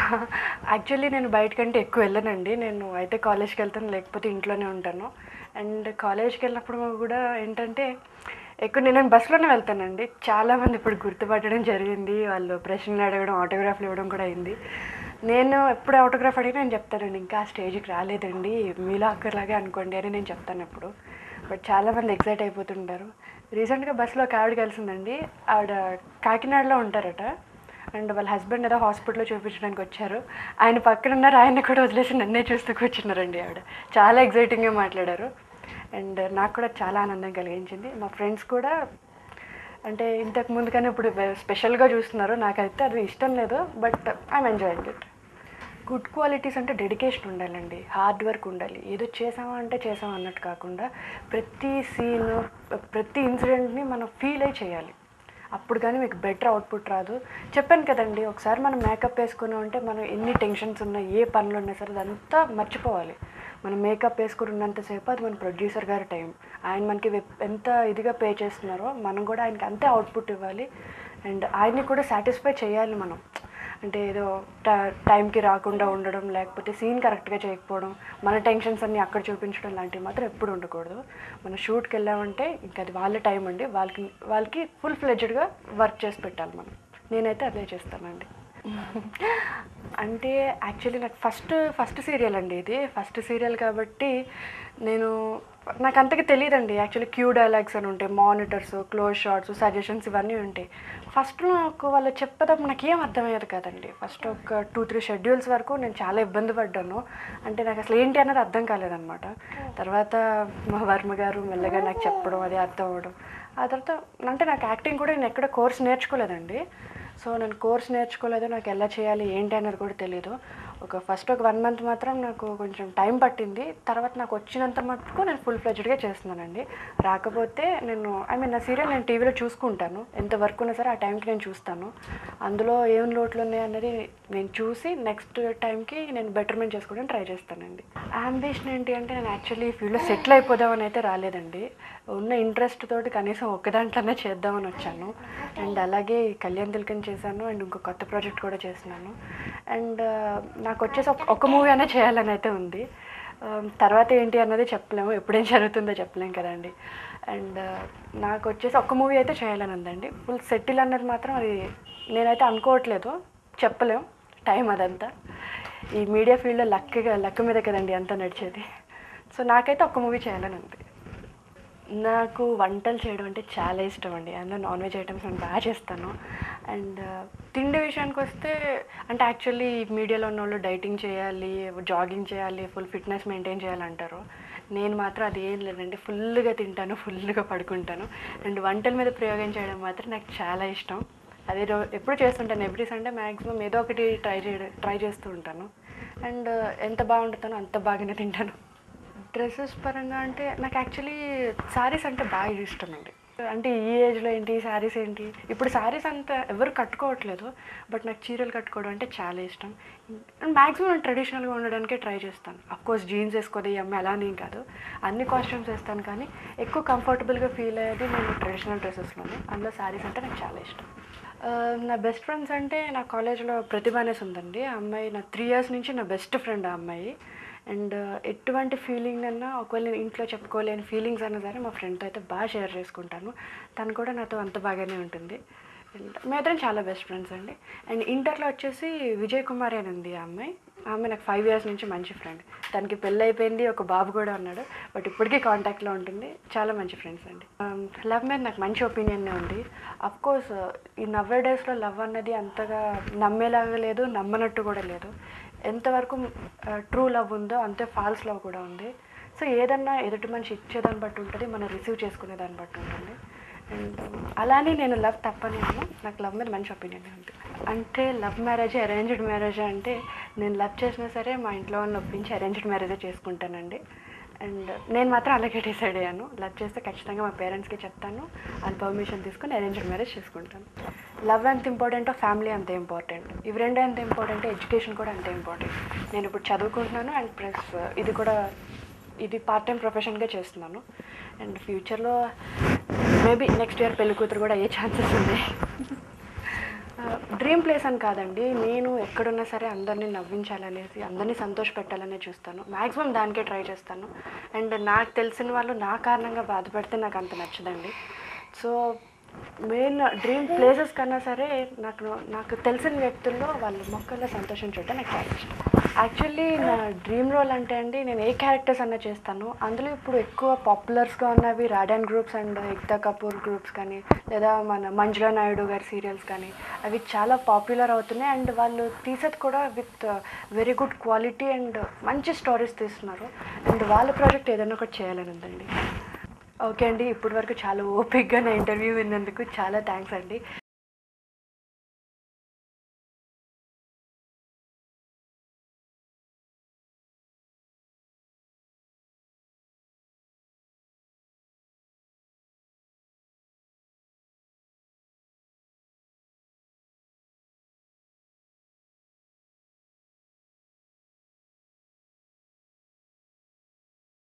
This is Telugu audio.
యాక్చువల్లీ నేను బయటకంటే ఎక్కువ వెళ్ళనండి నేను అయితే కాలేజ్కి వెళ్తాను లేకపోతే ఇంట్లోనే ఉంటాను అండ్ కాలేజ్కి వెళ్ళినప్పుడు కూడా ఏంటంటే ఎక్కువ నేను బస్సులోనే వెళ్తానండి చాలామంది ఇప్పుడు గుర్తుపట్టడం జరిగింది వాళ్ళు ప్రశ్నలు అడగడం ఆటోగ్రాఫ్లు ఇవ్వడం కూడా అయింది నేను ఎప్పుడు ఆటోగ్రాఫ్ అడిగినా నేను చెప్తానండి ఇంకా ఆ స్టేజ్కి రాలేదండి మీలో అక్కర్లాగే అనుకోండి అని నేను చెప్తాను ఎప్పుడు బట్ చాలామంది ఎగ్జైట్ అయిపోతుంటారు రీసెంట్గా బస్సులో ఒక ఆవిడ కలిసిందండి ఆవిడ కాకినాడలో ఉంటారట అండ్ వాళ్ళ హస్బెండ్ ఏదో హాస్పిటల్లో చూపించడానికి వచ్చారు ఆయన పక్కన ఉన్నారు ఆయన కూడా వదిలేసి నన్నే చూస్తూ కూర్చున్నారండి ఆవిడ చాలా ఎగ్జైటింగ్గా మాట్లాడారు అండ్ నాకు కూడా చాలా ఆనందం కలిగించింది మా ఫ్రెండ్స్ కూడా అంటే ఇంతకు ముందు కానీ ఇప్పుడు స్పెషల్గా చూస్తున్నారు నాకైతే అది ఇష్టం లేదు but I'm enjoying it good qualities అంటే డెడికేషన్ ఉండాలండి హార్డ్ వర్క్ ఉండాలి ఏదో చేసామా అంటే చేసామా అన్నట్టు కాకుండా ప్రతి సీన్ ప్రతి ఇన్సిడెంట్ని మనం ఫీల్ అయి చేయాలి అప్పుడు కానీ మీకు బెటర్ అవుట్పుట్ రాదు చెప్పాను కదండి ఒకసారి మనం మేకప్ వేసుకున్నాం అంటే మనం ఎన్ని టెన్షన్స్ ఉన్నా ఏ పనులు ఉన్నా సరే అదంతా మర్చిపోవాలి మనం మేకప్ వేసుకుని ఉన్నంతసేపు అది మన ప్రొడ్యూసర్ గారి టైం ఆయన మనకి వెప్- ఎంత ఇదిగా పే చేస్తున్నారో మనం కూడా ఆయనకి అంతే అవుట్పుట్ ఇవ్వాలి అండ్ ఆయన్ని కూడా సాటిస్ఫై చేయాలి మనం అంటే ఏదో ట- టైంకి రాకుండా ఉండడం లేకపోతే సీన్ కరెక్ట్గా చేయకపోవడం మన టెన్షన్స్ అన్నీ అక్కడ చూపించడం లాంటివి మాత్రం ఎప్పుడు ఉండకూడదు మనం షూట్కి వెళ్ళామంటే ఇంకా అది వాళ్ళ టైం అండి వాళ్ళకి వాళ్ళకి ఫుల్ ఫ్లెడ్జ్డ్గా వర్క్ చేసి పెట్టాలి మనం నేనైతే అదే చేస్తానండి అంటే యాక్చువల్లీ నాకు ఫస్ట్ ఫస్ట్ సీరియల్ అండి ఇది ఫస్ట్ సీరియల్ కాబట్టి నేను నాకు అంతగా తెలియదండి యాక్చువల్లీ క్యూ డైలాగ్స్ అని ఉంటాయి మానిటర్స్ క్లోజ్ షాట్స్ సజెషన్స్ ఇవన్నీ ఉంటాయి ఫస్ట్ నాకు వాళ్ళు చెప్పేటప్పుడు నాకు ఏం అర్థమయ్యేది కాదండి ఫస్ట్ ఒక టూ త్రీ షెడ్యూల్స్ వరకు నేను చాలా ఇబ్బంది పడ్డాను అంటే నాకు అసలు ఏంటి అనేది అర్థం కాలేదన్నమాట తర్వాత మా వర్మ గారు మెల్లగా నాకు చెప్పడం అది అర్థం అవ్వడం ఆ తర్వాత అంటే నాకు యాక్టింగ్ కూడా నేను ఎక్కడ కోర్స్ నేర్చుకోలేదండి సో నేను కోర్స్ నేర్చుకోలేదు నాకు ఎలా చేయాలి ఏంటి అనేది కూడా తెలియదు ఒక ఫస్ట్ ఒక వన్ మంత్ మాత్రం నాకు కొంచెం టైం పట్టింది తర్వాత నాకు వచ్చినంత మటుకు నేను ఫుల్ ఫ్లెడ్జ్డ్గా చేస్తున్నానండి రాకపోతే నేను ఐ మీన్ నా సీరియల్ నేను టీవీలో చూసుకుంటాను ఎంత వర్క్ ఉన్నా సరే ఆ టైంకి నేను చూస్తాను అందులో ఏం లోట్లు ఉన్నాయి అన్నది నేను చూసి నెక్స్ట్ టైంకి నేను బెటర్మెంట్ చేసుకోవడానికి ట్రై చేస్తానండి అంబిషన్ ఏంటి అంటే నేను యాక్చువల్లీ ఈ ఫీల్డ్లో సెటిల్ అయిపోదామని అయితే రాలేదండి ఉన్న ఇంట్రెస్ట్ తోటి కనీసం ఒక్క దాంట్లోనే చేద్దామని వచ్చాను అండ్ అలాగే కళ్యాణ్ తిలకం చేశాను అండ్ ఇంకో కొత్త ప్రాజెక్ట్ కూడా చేస్తున్నాను అండ్ నాకు వచ్చేసి ఒక ఒక మూవీ అయినా చేయాలని అయితే ఉంది ఆ, తర్వాత ఏంటి అన్నది చెప్పలేము ఎప్పుడేం జరుగుతుందో చెప్పలేం కదండి అండ్ నాకు వచ్చేసి ఒక్క మూవీ అయితే చేయాలని ఉందండి ఫుల్ సెటిల్ అన్నది మాత్రం అది నేనైతే అనుకోవట్లేదు చెప్పలేం టైం అదంతా ఈ మీడియా ఫీల్డ్లో లక్గా లక్ మీద కదండి అంతా నడిచేది సో నాకైతే ఒక్క మూవీ చేయాలని ఉంది నాకు వంటలు చేయడం అంటే చాలా ఇష్టం అండి అందులో నాన్ వెజ్ ఐటమ్స్ నేను బాగా చేస్తాను అండ్ తిండి విషయానికి వస్తే అంటే యాక్చువల్లీ మీడియాలో ఉన్న వాళ్ళు డైటింగ్ చేయాలి జాగింగ్ చేయాలి ఫుల్ ఫిట్నెస్ మెయింటైన్ చేయాలంటారు నేను మాత్రం అది ఏం లేదండి ఫుల్గా తింటాను ఫుల్గా పడుకుంటాను అండ్ వంటల మీద ప్రయోగం చేయడం మాత్రం నాకు చాలా ఇష్టం అదే రో ఎప్పుడు చేస్తుంటాను ఎవ్రీ సండే మ్యాక్సిమం ఏదో ఒకటి ట్రై చేయడం ట్రై చేస్తూ ఉంటాను అండ్ ఎంత బాగుంటుందో అంత బాగానే తింటాను డ్రెస్సెస్ పరంగా అంటే నాకు యాక్చువల్లీ శారీస్ అంటే బాగా ఇష్టం అండి అంటే ఈ ఏజ్లో ఏంటి శారీస్ ఏంటి ఇప్పుడు శారీస్ అంత ఎవరు కట్టుకోవట్లేదు బట్ నాకు చీరలు కట్టుకోవడం అంటే చాలా ఇష్టం మ్యాక్సిమం నేను ట్రెడిషనల్గా ఉండడానికే ట్రై చేస్తాను అఫ్కోర్స్ జీన్స్ వేసుకోదు ఈ అమ్మాయి అలానే కాదు అన్ని కాస్ట్యూమ్స్ వేస్తాను కానీ ఎక్కువ కంఫర్టబుల్గా ఫీల్ అయ్యేది నేను ట్రెడిషనల్ డ్రెస్సెస్లోనే అందులో శారీస్ అంటే నాకు చాలా ఇష్టం ఆ, నా బెస్ట్ ఫ్రెండ్స్ అంటే నా కాలేజ్లో ప్రతిభ అనేసి ఉందండి ఆ అమ్మాయి నా త్రీ ఇయర్స్ నుంచి నా బెస్ట్ ఫ్రెండ్ ఆ అమ్మాయి అండ్ ఎటువంటి ఫీలింగ్ అన్నా ఒకవేళ నేను ఇంట్లో చెప్పుకోలేని ఫీలింగ్స్ అన్నా సరే మా ఫ్రెండ్తో అయితే బాగా షేర్ చేసుకుంటాను తను కూడా నాతో అంత బాగానే ఉంటుంది అండ్ మేమిద్దరం చాలా బెస్ట్ ఫ్రెండ్స్ అండి అండ్ ఇంటర్లో వచ్చేసి విజయ్ కుమార్ అని ఉంది ఆ అమ్మాయి ఆ అమ్మాయి నాకు ఫైవ్ ఇయర్స్ నుంచి మంచి ఫ్రెండ్ తనకి పెళ్ళి అయిపోయింది ఒక బాబు కూడా ఉన్నాడు బట్ ఇప్పటికీ కాంటాక్ట్లో ఉంటుంది చాలా మంచి ఫ్రెండ్స్ అండి లవ్ మీద నాకు మంచి ఒపీనియన్ ఉంది అఫ్ కోర్స్ ఈ నవ్వే డేస్లో లవ్ అన్నది అంతగా నమ్మేలాగా లేదు నమ్మనట్టు కూడా లేదు ఎంతవరకు ట్రూ లవ్ ఉందో అంతే ఫాల్స్ లవ్ కూడా ఉంది సో ఏదన్నా ఎదుటి మనిషి ఇచ్చేదాన్ని బట్టి ఉంటుంది మనం రిసీవ్ చేసుకునే దాన్ని బట్టి ఉంటుంది అండ్ అలానే నేను లవ్ తప్పని అను నాకు లవ్ మీద మంచి ఒపీనియన్ ఉంది అంటే లవ్ మ్యారేజ్ అరేంజ్డ్ మ్యారేజ్ అంటే నేను లవ్ చేసినా సరే మా ఇంట్లో వాళ్ళని ఒప్పించి అరేంజ్డ్ మ్యారేజే చేసుకుంటానండి అండ్ నేను మాత్రం అలాగే డిసైడ్ అయ్యాను లవ్ చేస్తే ఖచ్చితంగా మా పేరెంట్స్కి చెప్తాను వాళ్ళు పర్మిషన్ తీసుకుని అరేంజ్డ్ మ్యారేజ్ చేసుకుంటాను లవ్ ఎంత ఇంపార్టెంటో ఫ్యామిలీ అంత ఇంపార్టెంట్ ఇవి రెండు ఎంత ఇంపార్టెంట్ ఎడ్యుకేషన్ కూడా అంతే ఇంపార్టెంట్ నేను ఇప్పుడు చదువుకుంటున్నాను అండ్ ప్లస్ ఇది కూడా ఇది పార్ట్ టైం ప్రొఫెషన్గా చేస్తున్నాను అండ్ ఫ్యూచర్లో మేబీ నెక్స్ట్ ఇయర్ పెళ్లి కూతురు కూడా అయ్యే ఛాన్సెస్ ఉన్నాయి డ్రీమ్ ప్లేస్ అని కాదండి నేను ఎక్కడున్నా సరే అందరినీ నవ్వించాలనేసి అందరినీ సంతోష పెట్టాలనే చూస్తాను మ్యాక్సిమం దానికే ట్రై చేస్తాను అండ్ నాకు తెలిసిన వాళ్ళు నా కారణంగా బాధపడితే నాకు అంత నచ్చదండి సో మెయిన్ డ్రీమ్ ప్లేసెస్ కన్నా సరే నాకు నాకు తెలిసిన వ్యక్తుల్లో వాళ్ళ మొక్కల్లో సంతోషం చూడటం నాకు చాలా ఇష్టం యాక్చువల్లీ నా డ్రీమ్ రోల్ అంటే అండి నేను ఏ క్యారెక్టర్స్ అన్నా చేస్తాను అందులో ఇప్పుడు ఎక్కువ పాపులర్స్గా ఉన్నవి Radaan groups and Ekta Kapoor groups కానీ లేదా మన మంజులా నాయుడు గారి సీరియల్స్ కానీ అవి చాలా పాపులర్ అవుతున్నాయి అండ్ వాళ్ళు తీసేది కూడా with very good quality and మంచి స్టోరీస్ తీస్తున్నారు అండ్ వాళ్ళ ప్రాజెక్ట్ ఏదైనా ఒకటి చేయాలని ఉందండి ఓకే అండి ఇప్పటి వరకు చాలా ఓపిక్గా నా ఇంటర్వ్యూ విన్నందుకు చాలా థ్యాంక్స్ అండి